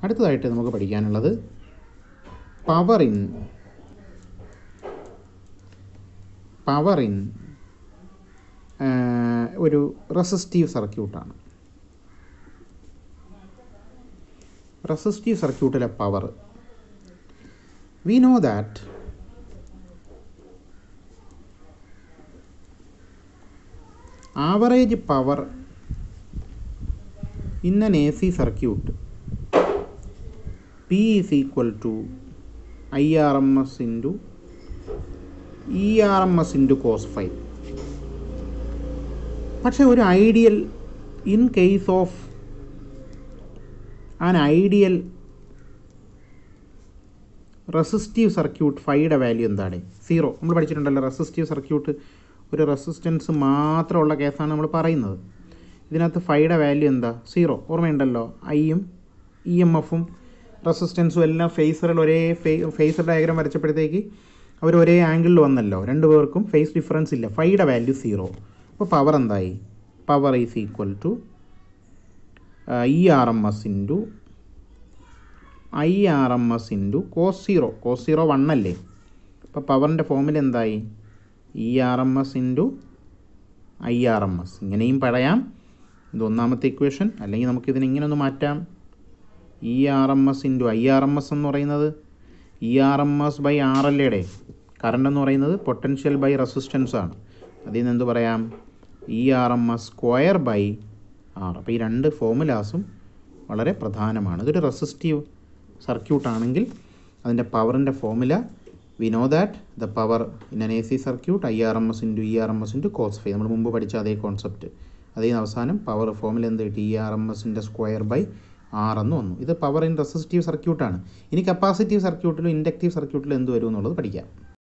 അടുത്തതായിട്ട് നമുക്ക് പഠിക്കാനുള്ളത് പവർ ഇൻ പവർ ഇൻ ഒരു റെസിസ്റ്റീവ് സർക്യൂട്ടാണ് റെസിസ്റ്റീവ് സർക്യൂട്ടിലെ power we know that average power in an AC circuit P is equal to IRMS into ERMS into cos phi പക്ഷേ ഒരു ideal in case of an ideal resistive circuit ഫൈയുടെ value എന്താണ് zero നമ്മൾ പഠിച്ചിട്ടുണ്ടല്ലോ resistive circuit ഒരു resistance മാത്രമുള്ള കേസാണ് നമ്മൾ പറയുന്നത് ഇതിനകത്ത് ഫൈയുടെ വാല്യൂ എന്താ സീറോ ഓർമ്മയുണ്ടല്ലോ ഐയും ഇ എം എഫും റെസിസ്റ്റൻസും എല്ലാം ഫേസറിൽ ഒരേ ഫേ ഫേസർ ഡയഗ്രാം വരച്ചപ്പോഴത്തേക്ക് അവർ ഒരേ ആംഗിളിൽ വന്നല്ലോ രണ്ട് പേർക്കും ഫേസ് ഡിഫറൻസ് ഇല്ല ഫൈയുടെ വാല്യൂ സീറോ അപ്പോൾ പവർ എന്തായി power is equal to E R M S into I R M S into cos zero cos zero one അല്ലേ അപ്പോൾ പവറിൻ്റെ ഫോമിൽ എന്തായി E R M S into I R M S ഇങ്ങനെയും പറയാം ഇത് ഒന്നാമത്തെ ഇക്വേഷൻ അല്ലെങ്കിൽ നമുക്കിതിനെ ഇങ്ങനെ ഒന്ന് മാറ്റാം E R M S into I R M S എന്ന് പറയുന്നത് E R M S by R L എയുടെ കറണ്ട് എന്ന് പറയുന്നത് പൊട്ടൻഷ്യൽ ബൈ റെസിസ്റ്റൻസ് ആണ് അതിൽ നിന്ന് എന്ത് പറയാം E R M S square by R അപ്പോൾ ഈ രണ്ട് ഫോമുലാസും വളരെ പ്രധാനമാണ് ഇതൊരു റെസിസ്റ്റീവ് സർക്യൂട്ട് ആണെങ്കിൽ അതിൻ്റെ പവറിൻ്റെ formula we know that the power in an A C circuit I R M S into E R M S into cos phi നമ്മൾ മുമ്പ് പഠിച്ച അതേ കോൺസെപ്റ്റ് അതിൽ നിന്ന് അവസാനം പവർ ഫോമിൽ എന്ത് കിട്ടി ഇ ആർ എം എസിൻ്റെ സ്ക്വയർ ബൈ ആർ എന്ന് വന്നു ഇത് പവർ ഇൻ റെസിസ്റ്റീവ് സർക്യൂട്ടാണ് ഇനി കപ്പാസിറ്റീവ് സർക്യൂട്ടിലും ഇൻഡക്റ്റീവ് സർക്യൂട്ടിലും എന്ത് വരും എന്നുള്ളത് പഠിക്കാം